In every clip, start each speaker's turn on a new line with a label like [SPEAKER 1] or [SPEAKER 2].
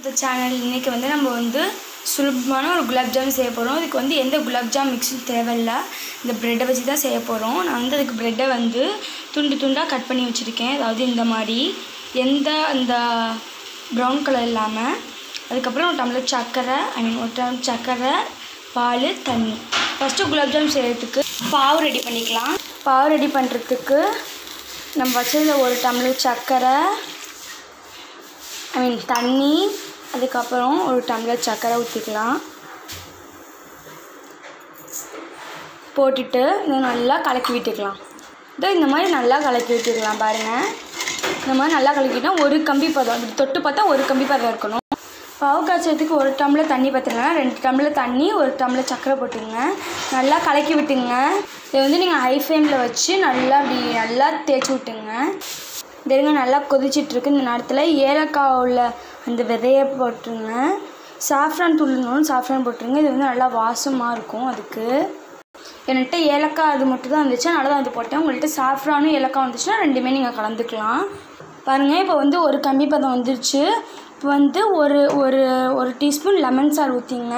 [SPEAKER 1] இந்த சேனல் இன்றைக்கி வந்து நம்ம வந்து சுலபமான ஒரு குலாப் ஜாம் செய்ய போகிறோம் இதுக்கு வந்து எந்த குலாப் ஜாம் மிக்ஸும் தேவையில்ல இந்த ப்ரெட்டை வச்சு தான் செய்ய போகிறோம் நான் வந்து அதுக்கு ப்ரெட்டை வந்து துண்டு துண்டாக கட் பண்ணி வச்சுருக்கேன் அதாவது இந்த மாதிரி எந்த அந்த ப்ரௌன் கலர் இல்லாமல் அதுக்கப்புறம் ஒரு டம்ளர் சர்க்கரை ஐ மீன் ஒரு டம்ளர் சர்க்கரை பால் தண்ணி ஃபஸ்ட்டு குலாப் ஜாம் செய்கிறதுக்கு பாவு ரெடி பண்ணிக்கலாம் பாவு ரெடி பண்ணுறதுக்கு நம்ம வச்சதில் ஒரு டம்ளர் சர்க்கரை ஐ மீன் தண்ணி அதுக்கப்புறம் ஒரு டம்ளர் சர்க்கரை ஊற்றிக்கலாம் போட்டுட்டு இதை நல்லா கலக்கி விட்டுக்கலாம் இதோ இந்த மாதிரி நல்லா கலக்கி விட்டுக்கலாம் பாருங்கள் இந்த மாதிரி நல்லா கலக்கிட்டா ஒரு கம்பி பதம் இப்படி தொட்டு பார்த்தா ஒரு கம்பி பதம் இருக்கணும் பாவு காய்ச்சறதுக்கு ஒரு டம்ளர் தண்ணி பார்த்துக்கலாம் ரெண்டு டம்ளர் தண்ணி ஒரு டம்ளர் சர்க்கரை போட்டுங்க நல்லா கலக்கி விட்டுங்க இதை வந்து நீங்கள் ஹை ஃப்ளேமில் வச்சு நல்லா அப்படி நல்லா தேய்ச்சி விட்டுங்க இதெங்க நல்லா கொதிச்சிட்ருக்கு இந்த நேரத்தில் ஏலக்காய் உள்ள அந்த விதையை போட்டுருங்க சாஃப்ரான் துள்ளணும் சாஃப்ரான் போட்டுருங்க இது வந்து நல்லா வாசமாக இருக்கும் அதுக்கு என்கிட்ட ஏலக்காய் அது மட்டும் தான் வந்துச்சு அதனால தான் அது போட்டேன் உங்கள்கிட்ட சாஃப்ரானும் ஏலக்காய் வந்துச்சுன்னா ரெண்டுமே நீங்கள் கலந்துக்கலாம் பாருங்கள் இப்போ வந்து ஒரு கம்பி பதம் வந்துருச்சு இப்போ வந்து ஒரு ஒரு ஒரு டீஸ்பூன் லெமன் சார் ஊற்றிங்க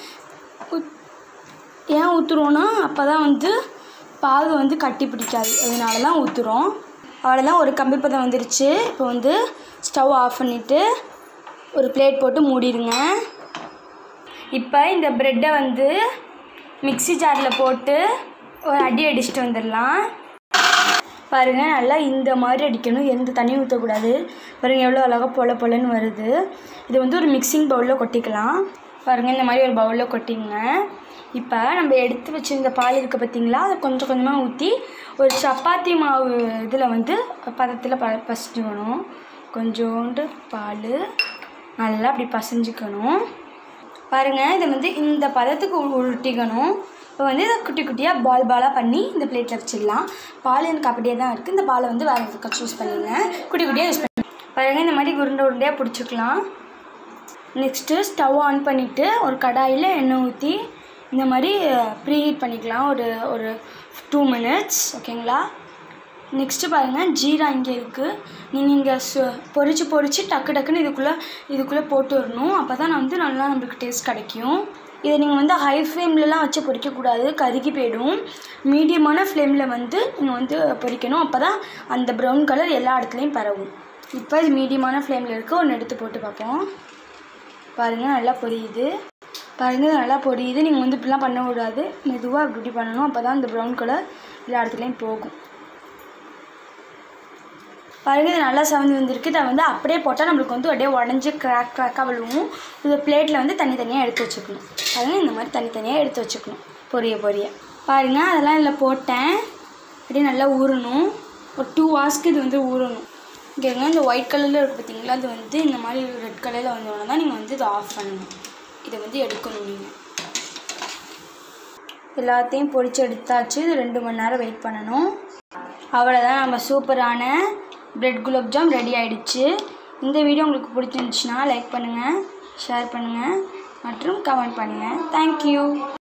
[SPEAKER 1] ஏன் ஊற்றுறோன்னா அப்போ தான் வந்து பாகு வந்து கட்டி பிடிக்காது அதனால தான் ஊற்றுறோம் அவ்வளோதான் ஒரு கம்பி பதம் வந்துருச்சு இப்போ வந்து ஸ்டவ் ஆஃப் பண்ணிவிட்டு ஒரு பிளேட் போட்டு மூடிடுங்க இப்போ இந்த ப்ரெட்டை வந்து மிக்ஸி ஜாரில் போட்டு ஒரு அடி அடிச்சுட்டு வந்துடலாம் பாருங்கள் நல்லா இந்த மாதிரி அடிக்கணும் எந்த தண்ணியும் ஊற்றக்கூடாது பாருங்கள் எவ்வளோ அழகாக பொல பொலன்னு வருது இது வந்து ஒரு மிக்சிங் பவுலில் கொட்டிக்கலாம் பாருங்கள் இந்த மாதிரி ஒரு பவுலில் கொட்டிங்க இப்போ நம்ம எடுத்து வச்சிருந்த பால் இருக்குது பார்த்தீங்களா அதை கொஞ்சம் கொஞ்சமாக ஊற்றி ஒரு சப்பாத்தி மாவு இதில் வந்து பதத்தில் ப பசிச்சுக்கணும் கொஞ்சோண்டு பால் நல்லா அப்படி பசைஞ்சுக்கணும் பாருங்கள் இதை வந்து இந்த பதத்துக்கு உ- உருட்டிக்கணும் இப்போ வந்து இதை குட்டி குட்டியாக பால் பாலாக பண்ணி இந்த பிளேட்டில் வச்சிடலாம் பால் எனக்கு அப்படியே தான் இருக்குது இந்த பாலை வந்து வேறு எதுக்கு சூஸ் பண்ணிங்க குட்டி குட்டியாக யூஸ் பண்ணி பாருங்கள் இந்த மாதிரி உருண்டை உருண்டையாக பிடிச்சிக்கலாம் நெக்ஸ்ட்டு ஸ்டவ் ஆன் பண்ணிவிட்டு ஒரு கடாயில் எண்ணெய் ஊற்றி இந்த மாதிரி ப்ரீ ஹீட் பண்ணிக்கலாம் ஒரு ஒரு டூ மினிட்ஸ் ஓகேங்களா நெக்ஸ்ட்டு பாருங்கள் ஜீரா இங்கே இருக்குது நீங்கள் இங்கே சு பொரிச்சு பொரிச்சு டக்கு டக்குன்னு இதுக்குள்ளே இதுக்குள்ளே போட்டு வரணும் அப்போ தான் வந்து நல்லா நம்மளுக்கு டேஸ்ட் கிடைக்கும் இதை நீங்கள் வந்து ஹை ஃப்ளேம்லலாம் வச்சு பொரிக்கக்கூடாது கருகி போயிடும் மீடியமான ஃப்ளேமில் வந்து நீங்கள் வந்து பொரிக்கணும் அப்போ தான் அந்த ப்ரௌன் கலர் எல்லா இடத்துலையும் பரவும் இப்போ இது மீடியமான ஃப்ளேமில் இருக்குது ஒன்று எடுத்து போட்டு பார்ப்போம் பாருங்கள் நல்லா பொரியுது பாருங்கள் இது நல்லா பொரியுது நீங்கள் வந்து இப்படிலாம் பண்ணக்கூடாது மெதுவாக அப்படி இப்படி பண்ணணும் அப்போ தான் இந்த ப்ரௌன் கலர் எல்லா இடத்துலையும் போகும் பாருங்கள் இது நல்லா செவந்து வந்திருக்கு இதை வந்து அப்படியே போட்டால் நம்மளுக்கு வந்து அப்படியே உடஞ்சி கிராக் கிராக்காக விழுவும் இந்த பிளேட்டில் வந்து தனித்தனியாக எடுத்து வச்சுக்கணும் பாருங்கள் இந்த மாதிரி தனித்தனியாக எடுத்து வச்சுக்கணும் பொரிய பொரிய பாருங்கள் அதெல்லாம் இதில் போட்டேன் அப்படியே நல்லா ஊறணும் ஒரு டூ ஹவர்ஸ்க்கு இது வந்து ஊறணும் இங்கேங்க இந்த ஒயிட் கலரில் இருக்குது பார்த்தீங்களா அது வந்து இந்த மாதிரி ரெட் கலரில் வந்தோடனே தான் நீங்கள் வந்து இதை ஆஃப் பண்ணணும் இதை வந்து எடுக்கணும் நீங்கள் எல்லாத்தையும் பொரிச்சு எடுத்தாச்சு இது ரெண்டு மணி நேரம் வெயிட் பண்ணணும் அவ்வளோதான் நம்ம சூப்பரான பிரெட் குலாப் ஜாம் ரெடி ஆயிடுச்சு இந்த வீடியோ உங்களுக்கு பிடிச்சிருந்துச்சுன்னா லைக் பண்ணுங்கள் ஷேர் பண்ணுங்கள் மற்றும் கமெண்ட் பண்ணுங்கள் தேங்க்யூ